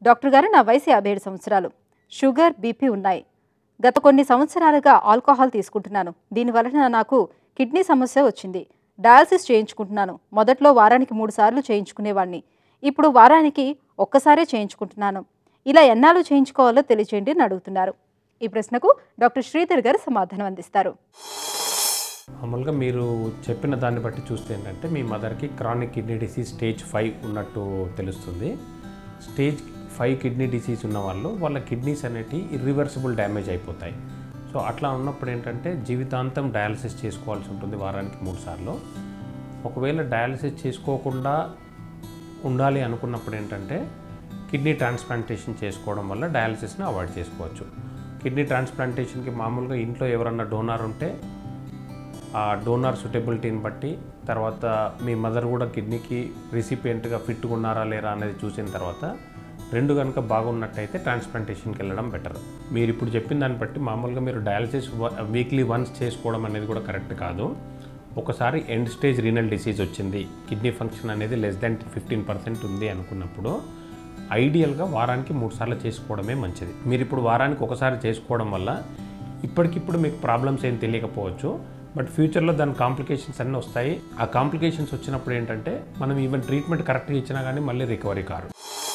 doctor గారు నా వయసు యాభై ఏడు సంవత్సరాలు షుగర్ బీపీ ఉన్నాయి గత కొన్ని సంవత్సరాలుగా ఆల్కహాల్ తీసుకుంటున్నాను దీనివలన నాకు కిడ్నీ సమస్య వచ్చింది డయాలసిస్ చేయించుకుంటున్నాను మొదట్లో వారానికి మూడు సార్లు చేయించుకునేవాడిని ఇప్పుడు వారానికి ఒక్కసారే చేయించుకుంటున్నాను ఇలా ఎన్నాళ్ళు చేయించుకోవాలో తెలియచేయండి అని అడుగుతున్నారు ఈ ప్రశ్నకు డాక్టర్ శ్రీధర్ గారు సమాధానం అందిస్తారు మామూలుగా మీరు చెప్పిన దాన్ని బట్టి చూస్తే ఏంటంటే మీ మదర్కి chronic kidney disease stage five ఉన్నట్టు తెలుస్తుంది స్టేజ్ ఫైవ్ కిడ్నీ డిసీజ్ ఉన్న వాళ్ళు వాళ్ళ కిడ్నీస్ అనేటివి ఇర్రివర్సిబుల్ డ్యామేజ్ అయిపోతాయి సో అట్లా ఉన్నప్పుడు ఏంటంటే జీవితాంతం డయాలసిస్ చేసుకోవాల్సి ఉంటుంది వారానికి మూడు సార్లు ఒకవేళ డయాలసిస్ చేసుకోకుండా ఉండాలి అనుకున్నప్పుడు ఏంటంటే కిడ్నీ ట్రాన్స్ప్లాంటేషన్ చేసుకోవడం వల్ల డయాలసిస్ని అవాయిడ్ చేసుకోవచ్చు కిడ్నీ ట్రాన్స్ప్లాంటేషన్కి మామూలుగా ఇంట్లో ఎవరన్నా డోనార్ ఉంటే ఆ డోనార్ సూటబిలిటీని బట్టి తర్వాత మీ మదర్ కూడా కిడ్నీకి రిసిపియంట్గా ఫిట్గా ఉన్నారా లేరా అనేది చూసిన తర్వాత రెండు కనుక బాగున్నట్టయితే ట్రాన్స్ప్లాంటేషన్కి వెళ్ళడం బెటర్ మీరు ఇప్పుడు చెప్పిన దాన్ని బట్టి మామూలుగా మీరు డయాలసిస్ వీక్లీ వన్స్ చేసుకోవడం అనేది కూడా కరెక్ట్ కాదు ఒకసారి ఎండ్ స్టేజ్ రీనల్ డిసీజ్ వచ్చింది కిడ్నీ ఫంక్షన్ అనేది లెస్ దాన్ ఫిఫ్టీన్ పర్సెంట్ ఉంది అనుకున్నప్పుడు ఐడియల్గా వారానికి మూడు సార్లు చేసుకోవడమే మంచిది మీరు ఇప్పుడు వారానికి ఒకసారి చేసుకోవడం వల్ల ఇప్పటికిప్పుడు మీకు ప్రాబ్లమ్స్ ఏం తెలియకపోవచ్చు బట్ ఫ్యూచర్లో దాని కాంప్లికేషన్స్ అన్నీ వస్తాయి ఆ కాంప్లికేషన్స్ వచ్చినప్పుడు ఏంటంటే మనం ఈవెన్ ట్రీట్మెంట్ కరెక్ట్గా ఇచ్చినా కానీ మళ్ళీ రికవరీ కారు